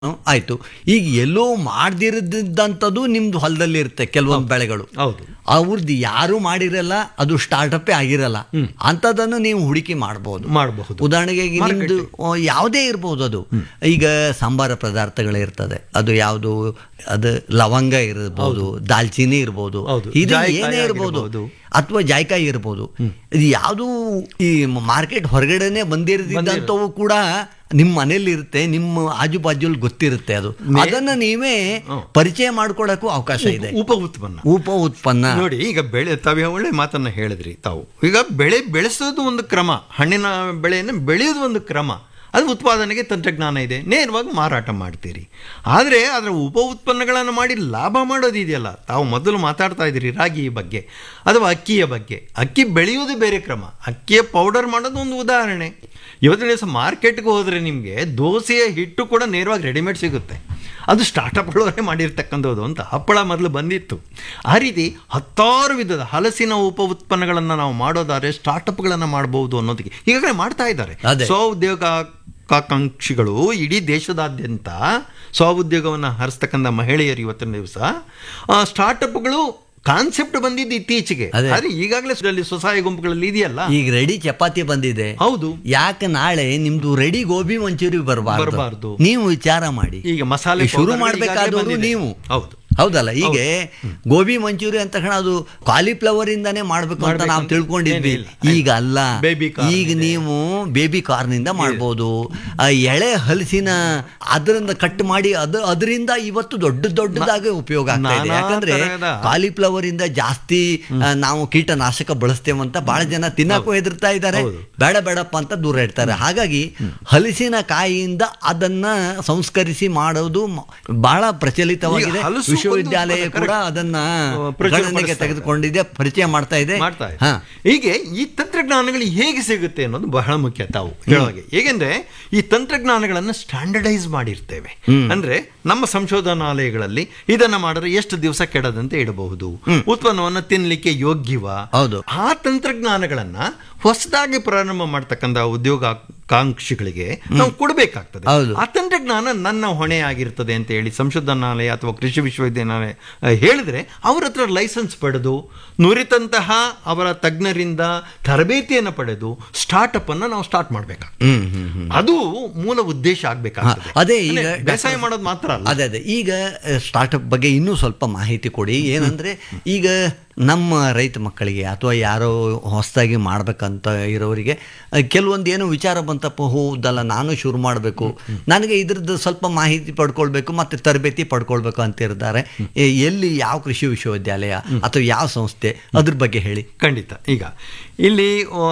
ಹ್ಮ್, ಆಯ್ತು ಈಗ ಎಲ್ಲೋ ಮಾಡ್ದಿರದಂಥದ್ದು ನಿಮ್ದು ಹೊಲದಲ್ಲಿ ಇರುತ್ತೆ ಕೆಲವೊಂದು ಬೆಳೆಗಳು ಹೌದು ಅವ್ರದ್ದು ಯಾರು ಮಾಡಿರಲ್ಲ ಅದು ಸ್ಟಾರ್ಟಪ್ಪೇ ಆಗಿರಲ್ಲ ಅಂಥದ್ದನ್ನು ನೀವು ಹೂಡಿಕೆ ಮಾಡಬಹುದು ಮಾಡಬಹುದು ಉದಾಹರಣೆಗೆ ಈಗ ನಿಮ್ದು ಆ, ಯಾವುದೇ ಇರ್ಬೋದು ಅದು ಈಗ ಸಾಂಬಾರ ಪದಾರ್ಥಗಳಿರ್ತದೆ ಅದು ಯಾವುದು ಅದು ಲವಂಗ ಇರ್ಬೋದು ದಾಲ್ಚಿನ್ನಿ ಇರ್ಬೋದು ಹೌದು. ಇದು ಜಾಯಿಕಾಯಿ ಏನೇ ಇರ್ಬೋದು ಆಗಿರ್ಬೋದು. ಅಥವಾ ಜಾಯ್ಕಾಯಿ ಇರ್ಬೋದು ಇದು ಯಾವುದು ಈ ಮಾರ್ಕೆಟ್ ಹೊರಗಡೆನೆ ಬಂದಿರದಿದ್ದಂಥವು ಕೂಡ ನಿಮ್ಮ ಮನೇಲಿ ಇರುತ್ತೆ ನಿಮ್ಮ ಆಜು ಬಾಜುಲ್ ಗೊತ್ತಿರುತ್ತೆ ಅದು ಅದನ್ನ ನೀವೇ ಪರಿಚಯ ಮಾಡ್ಕೊಳಕ್ಕೂ ಅವಕಾಶ ಇದೆ ಉಪ ಉತ್ಪನ್ನ ಉಪ ಉತ್ಪನ್ನ ನೋಡಿ ಈಗ ಬೆಳೆ ತಾವು ಒಳ್ಳೆ ಮಾತನ್ನ ಹೇಳಿದ್ರಿ ತಾವು ಈಗ ಬೆಳೆ ಬೆಳೆಸೋದು ಒಂದು ಕ್ರಮ ಹಣ್ಣಿನ ಬೆಳೆಯನ್ನು ಬೆಳೆಯೋದು ಒಂದು ಕ್ರಮ ಅದು ಉತ್ಪಾದನೆಗೆ ತಂತ್ರಜ್ಞಾನ ಇದೆ ನೇರವಾಗಿ ಮಾರಾಟ ಮಾಡ್ತೀರಿ ಆದರೆ ಅದರ ಉಪ ಉತ್ಪನ್ನಗಳನ್ನು ಮಾಡಿ ಲಾಭ ಮಾಡೋದಿದೆಯಲ್ಲ ತಾವು ಮೊದಲು ಮಾತಾಡ್ತಾ ಇದ್ದೀರಿ ರಾಗಿ ಬಗ್ಗೆ ಅಥವಾ ಅಕ್ಕಿಯ ಬಗ್ಗೆ ಅಕ್ಕಿ ಬೆಳೆಯೋದು ಬೇರೆ ಕ್ರಮ ಅಕ್ಕಿಯ ಪೌಡರ್ ಮಾಡೋದು ಒಂದು ಉದಾಹರಣೆ ಇವತ್ತಿನ ದಿವಸ ಮಾರ್ಕೆಟ್ಗೆ ಹೋದರೆ ನಿಮಗೆ ದೋಸೆಯ ಹಿಟ್ಟು ಕೂಡ ನೇರವಾಗಿ ರೆಡಿಮೇಡ್ ಸಿಗುತ್ತೆ ಅದು ಸ್ಟಾರ್ಟಪ್ಗಳವರೇ ಮಾಡಿರ್ತಕ್ಕಂಥದ್ದು ಅಂತ ಹಪ್ಪಳ ಮೊದಲು ಬಂದಿತ್ತು ಆ ರೀತಿ ಹತ್ತಾರು ವಿಧದ ಹಲಸಿನ ಉಪ ಉತ್ಪನ್ನಗಳನ್ನು ನಾವು ಮಾಡೋದಾದ್ರೆ ಸ್ಟಾರ್ಟಪ್ಗಳನ್ನು ಮಾಡಬಹುದು ಅನ್ನೋದಕ್ಕೆ ಈಗಾಗಲೇ ಮಾಡ್ತಾ ಇದ್ದಾರೆ ಅದೇ. ಸ್ವಉದ್ಯೋಗ ಆಕಾಂಕ್ಷಿಗಳು ಇಡೀ ದೇಶದಾದ್ಯಂತ ಸ್ವಉದ್ಯೋಗವನ್ನು ಹರಿಸ್ತಕ್ಕಂಥ ಮಹಿಳೆಯರು ಇವತ್ತಿನ ದಿವಸ ಸ್ಟಾರ್ಟಪ್ಗಳು ಕಾನ್ಸೆಪ್ಟ್ ಬಂದಿದ್ದು ಇತ್ತೀಚೆಗೆ ಅದೇ. ಆದ್ರೆ ಈಗಾಗಲೇ ಅಲ್ಲಿ ಸ್ವಸಹಾಯ ಗುಂಪುಗಳಲ್ಲಿ ಇದೆಯಲ್ಲ ಈಗ ರೆಡಿ ಚಪಾತಿ ಬಂದಿದೆ ಹೌದು ಯಾಕೆ ನಾಳೆ ನಿಮ್ದು ರೆಡಿ ಗೋಬಿ ಮಂಚೂರಿ ಬರಬಾರ್ದು ಬರ್ಬಾರ್ದು. ನೀವು ವಿಚಾರ ಮಾಡಿ ಈಗ ಮಸಾಲೆ ಈ ಶುರು powder ಗಳು ಈಗಾಗಲೇ ಮಾಡ್ಬೇಕಾದವರು ಬಂದಿದೆ. ನೀವು ಹೌದು ಹೌದಲ್ಲ ಈಗ ಗೋಬಿ ಮಂಚೂರಿ ಅಂತ ತಕ್ಷಣ ಅದು ಕಾಲಿಫ್ಲವರ್ ಇಂದಾನೇ ಮಾಡ್ಬೇಕು ಅಂತ ಮಾಡ್ಬೇಕು ನಾವು ಅಂತ ತಿಳ್ಕೊಂಡಿದ್ವಿ ಏನಿಲ್ಲ. ಈಗ ಅಲ್ಲ Baby corn ಈಗ ಇದೆ. ನೀವು ಬೇಬಿ ಕಾರ್ನಿಂದ ಮಾಡ್ಬೋದು ಆ ಎಳೆ ಹಲಸಿನ ಅದರಿಂದ ಕಟ್ ಮಾಡಿ ಅದು ಅದರಿಂದ ಇವತ್ತು ದೊಡ್ಡ ದೊಡ್ಡದಾಗಿ ಉಪಯೋಗ ಆಗ್ತಾ ಇದೆ ನಾನಾ ಯಾಕಂದ್ರೆ ತರಹದ- ಕಾಲಿಫ್ಲವರ್ ಇಂದ ಜಾಸ್ತಿ ಆ, ನಾವು ಕೀಟನಾಶಕ ಬಳಸ್ತೇವೆ ಅಂತ ಬಹಳ ಜನ ತಿನ್ನಕ್ಕೂ ಹೆದರ್ತಾ ಇದ್ದಾರೆ ಹೌದು. ಬೇಡ ಬೇಡಪ್ಪ ಅಂತ ದೂರ ಇಡ್ತಾರೆ ಹಾಗಾಗಿ ಹಲಸಿನ ಕಾಯಿಯಿಂದ ಅದನ್ನ ಸಂಸ್ಕರಿಸಿ ಮಾಡೋದು ಮ- ಬಹಳ ಪ್ರಚಲಿತವಾಗಿದೆ ಈಗ ಹಲಸು ಒಂದು ವಿಶ್ವವಿದ್ಯಾಲಯ correct. ಕೂಡ ಅದನ್ನ ಆ, ಪ್ರಚುರ ಗಣನೆಗೆ ಪಡಿಸ್ತಾ ತೆಗೆದುಕೊಂಡಿದೆ ಪರಿಚಯ ಮಾಡ್ತಾ ಇದೆ ಮಾಡ್ತಾ ಇದೆ. ಹಾ ಹೀಗೆ ಈ ತಂತ್ರಜ್ಞಾನಗಳು ಹೇಗೆ ಸಿಗುತ್ತೆ ಅನ್ನೋದು ಬಹಳ ಮುಖ್ಯ ತಾವು ಹೇಳುವಾಗೆ ಹೇಗೆಂದ್ರೆ ಈ ತಂತ್ರಜ್ಞಾನಗಳನ್ನು ಸ್ಟ್ಯಾಂಡರ್ಡೈಸ್ ಮಾಡಿರ್ತೇವೆ ಅಂದ್ರೆ ನಮ್ಮ ಸಂಶೋಧನಾಲಯಗಳಲ್ಲಿ ಇದನ್ನ ಮಾಡಿದ್ರೆ ಎಷ್ಟು ದಿವಸ ಕೆಡದಂತೆ ಇಡಬಹುದು ಉತ್ಪನ್ನವನ್ನು ತಿನ್ಲಿಕ್ಕೆ ಯೋಗ್ಯವ ಹೌದು. ಆ ತಂತ್ರಜ್ಞಾನಗಳನ್ನ ಹೊಸದಾಗಿ ಪ್ರಾರಂಭ ಮಾಡ್ತಕ್ಕಂಥ ಉದ್ಯೋಗಾಕಾಂಕ್ಷಿಗಳಿಗೆ ನಾವು ಕೊಡಬೇಕಾಗ್ತದೆ ಹೌದು. ಆ ತಂತ್ರಜ್ಞಾನ ನನ್ನ ಹೊಣೆ ಆಗಿರ್ತದೆ ಅಂತ ಹೇಳಿ ಸಂಶೋಧನಾಲಯ ಅಥವಾ ಕೃಷಿ ವಿಶ್ವವಿದ್ಯಾಲಯ ಆ, ಹೇಳಿದ್ರೆ ಅವ್ರ ಹತ್ರ ಲೈಸೆನ್ಸ್ ಪಡೆದು ನುರಿತಂತಹ ಅವರ ತಜ್ಞರಿಂದ ತರಬೇತಿಯನ್ನು ಪಡೆದು ಸ್ಟಾರ್ಟಪ್ ಅನ್ನ ನಾವು ಸ್ಟಾರ್ಟ್ ಮಾಡ್ಬೇಕಾಗ್ತದೆ ಹ್ಮ್ ಹ್ಮ್ ಹ್ಮ್ ಅದು ಮೂಲ ಉದ್ದೇಶ ಆಗ್ಬೇಕಾಗ್ತದೆ ಹಾ, ಅದೇ ಈಗ ಅಂದ್ರೆ ಬೇಸಾಯ ಮಾಡೋದು ಮಾತ್ರ ಅಲ್ಲ ಅದೇ ಅದೇ ಈಗ ಸ್ಟಾರ್ಟಪ್ ಬಗ್ಗೆ ಇನ್ನೂ ಸ್ವಲ್ಪ ಮಾಹಿತಿ ಕೊಡಿ ಏನಂದ್ರೆ ಈಗ ನಮ್ಮ ರೈತ ಮಕ್ಕಳಿಗೆ ಅಥವಾ ಯಾರೋ ಹೊಸದಾಗಿ ಮಾಡ್ಬೇಕಂತ ಇರೋರಿಗೆ ಅಹ್, ಕೆಲವೊಂದು ಏನೋ ವಿಚಾರ ಬಂತಪ್ಪ ಹೌದಲ್ಲ ನಾನು ಶುರು ಮಾಡಬೇಕು ನನಗೆ ಇದ್ರದ್ದು ಸ್ವಲ್ಪ ಮಾಹಿತಿ ಪಡ್ಕೊಳ್ಬೇಕು ಮತ್ತೆ ತರಬೇತಿ ಪಡ್ಕೊಳ್ಬೇಕು ಅಂತ ಇರ್ತಾರೆ ಎ- ಎಲ್ಲಿ ಯಾವ ಕೃಷಿ ವಿಶ್ವವಿದ್ಯಾಲಯ ಅಥವಾ ಯಾವ ಸಂಸ್ಥೆ ಅದ್ರ ಬಗ್ಗೆ ಹೇಳಿ ಖಂಡಿತ ಈಗ ಇಲ್ಲಿ ಆ,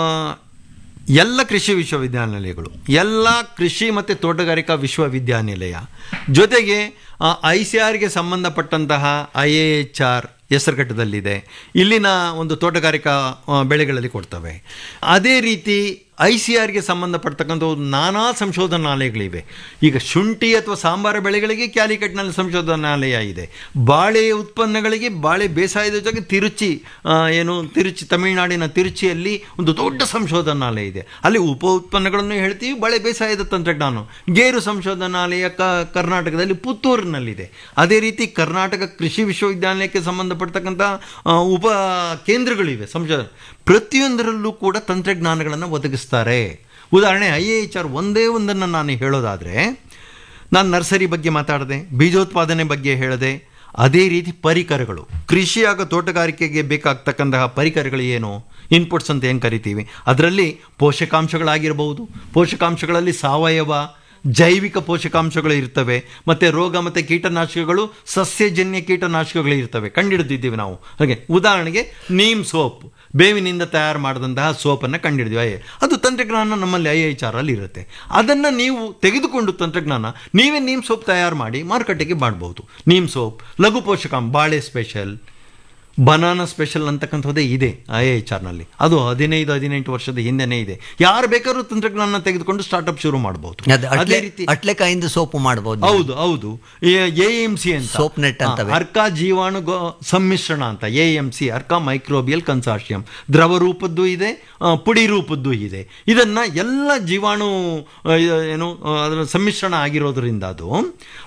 ಎಲ್ಲ ಕೃಷಿ ವಿಶ್ವವಿದ್ಯಾನಿಲಯಗಳು ಎಲ್ಲ ಕೃಷಿ ಮತ್ತು ತೋಟಗಾರಿಕಾ ವಿಶ್ವವಿದ್ಯಾನಿಲಯ ಜೊತೆಗೆ ಐ ಸಿ ಆರ್ಗೆ ಸಂಬಂಧಪಟ್ಟಂತಹ ಐ ಎ ಎಚ್ ಆರ್ ಹೆಸರುಘಟ್ಟದಲ್ಲಿದೆ ಇಲ್ಲಿನ ಒಂದು ತೋಟಗಾರಿಕಾ ಆ, ಬೆಳೆಗಳಲ್ಲಿ ಕೊಡ್ತವೆ ಅದೇ ರೀತಿ ಐ ಸಿ ಆರ್ಗೆ ಸಂಬಂಧಪಡ್ತಕ್ಕಂಥ ಒಂದು ನಾನಾ ಸಂಶೋಧನಾಲಯಗಳಿವೆ ಈಗ ಶುಂಠಿ ಅಥವಾ ಸಾಂಬಾರ ಬೆಳೆಗಳಿಗೆ ಕ್ಯಾಲಿಕಟ್ನಲ್ಲಿ ಸಂಶೋಧನಾಲಯ ಇದೆ ಬಾಳೆ ಉತ್ಪನ್ನಗಳಿಗೆ ಬಾಳೆ ಬೇಸಾಯದ ಜೊತೆಗೆ ತಿರುಚಿ ಆ, ಏನು ತಿರುಚಿ ತಮಿಳುನಾಡಿನ ತಿರುಚಿಯಲ್ಲಿ ಒಂದು ದೊಡ್ಡ ಸಂಶೋಧನಾಲಯ ಇದೆ ಅಲ್ಲಿ ಉಪ ಉತ್ಪನ್ನಗಳನ್ನು ಹೇಳ್ತೀವಿ ಬಾಳೆ ಬೇಸಾಯದ ತಂತ್ರಜ್ಞಾನ ಗೇರು ಸಂಶೋಧನಾಲಯ ಕ ಕರ್ನಾಟಕದಲ್ಲಿ ಪುತ್ತೂರಿನಲ್ಲಿದೆ ಅದೇ ರೀತಿ ಕರ್ನಾಟಕ ಕೃಷಿ ವಿಶ್ವವಿದ್ಯಾಲಯಕ್ಕೆ ಸಂಬಂಧಪಡ್ತಕ್ಕಂಥ ಆ, ಉಪ ಕೇಂದ್ರಗಳಿವೆ ಸಂಶೋಧನೆ ಪ್ರತಿಯೊಂದರಲ್ಲೂ ಕೂಡ ತಂತ್ರಜ್ಞಾನಗಳನ್ನು ಒದಗಿಸ್ತಾರೆ ಉದಾಹರಣೆ ಐ ಎ ಎಚ್ ಆರ್ ಒಂದೇ ಒಂದನ್ನು ನಾನು ಹೇಳೋದಾದರೆ ನಾನು ನರ್ಸರಿ ಬಗ್ಗೆ ಮಾತಾಡಿದೆ ಬೀಜೋತ್ಪಾದನೆ ಬಗ್ಗೆ ಹೇಳಿದೆ ಅದೇ ರೀತಿ ಪರಿಕರಗಳು ಕೃಷಿ ಹಾಗೂ ತೋಟಗಾರಿಕೆಗೆ ಬೇಕಾಗ್ತಕ್ಕಂತಹ ಪರಿಕರಗಳು ಏನು ಇನ್ಪುಟ್ಸ್ ಅಂತ ಏನು ಕರಿತೀವಿ ಅದರಲ್ಲಿ ಪೋಷಕಾಂಶಗಳಾಗಿರಬಹುದು ಪೋಷಕಾಂಶಗಳಲ್ಲಿ ಸಾವಯವ ಜೈವಿಕ ಪೋಷಕಾಂಶಗಳು ಇರ್ತವೆ ಮತ್ತು ರೋಗ ಮತ್ತು ಕೀಟನಾಶಕಗಳು ಸಸ್ಯಜನ್ಯ ಕೀಟನಾಶಕಗಳು ಇರ್ತವೆ ಕಂಡಿಡಿದಿದ್ದೀವಿ ನಾವು ಹಾಗೆ ಉದಾಹರಣೆಗೆ ನೀಮ್ ಸೋಪ್ ಬೇವಿನಿಂದ ತಯಾರು ಮಾಡಿದಂತಹ ಸೋಪನ್ನು ಕಂಡಿಡಿದ್ವಿ ಐ ಅದು ತಂತ್ರಜ್ಞಾನ ನಮ್ಮಲ್ಲಿ ಐ ಎಚ್ ಆರ್ ಅಲ್ಲಿ ಇರುತ್ತೆ ಅದನ್ನು ನೀವು ತೆಗೆದುಕೊಂಡು ತಂತ್ರಜ್ಞಾನ ನೀವೇ ನೀಮ್ ಸೋಪ್ ತಯಾರು ಮಾಡಿ ಮಾರುಕಟ್ಟೆಗೆ ಮಾಡಬಹುದು ನೀಮ್ ಸೋಪ್ ಲಘು ಪೋಷಕಾಂಶ ಬಾಳೆ ಸ್ಪೆಷಲ್ ಬನಾನಾ ಸ್ಪೆಷಲ್ ಅಂತಕ್ಕಂಥದ್ದೇ ಇದೆ ಐ ಎಚ್ ಆರ್ನಲ್ಲಿ ಅದು ಹದಿನೈದು ಹದಿನೆಂಟು ವರ್ಷದ ಹಿಂದೆನೇ ಇದೆ ಯಾರು ಬೇಕಾದ್ರೂ ತಂತ್ರಜ್ಞಾನ ತೆಗೆದುಕೊಂಡು ಸ್ಟಾರ್ಟ್ಅಪ್ ಶುರು ಮಾಡಬಹುದು ಅದು ಅದೇ ಅಟ್ಲೆ ರೀತಿ ಅಟ್ಲೆಕಾಯಿಂದ ಸೋಪು ಮಾಡ್ಬೋದು ಹೌದು ಹೌದು ಎ ಎಂ ಸಿ ಅಂತ Soap net ಅಂತವೆ. ಹಾ, ಅರ್ಕಾ ಜೀವಾಣು ಗೋ- ಸಮ್ಮಿಶ್ರಣ ಅಂತ A M C Arka microbial consortium ದ್ರವ ರೂಪದ್ದು ಇದೆ ಆ, ಪುಡಿ ರೂಪದ್ದು ಇದೆ ಇದನ್ನ ಎಲ್ಲ ಜೀವಾಣು ಆ, ಏನು ಆ, ಅದರ ಸಮ್ಮಿಶ್ರಣ ಆಗಿರೋದ್ರಿಂದ ಅದು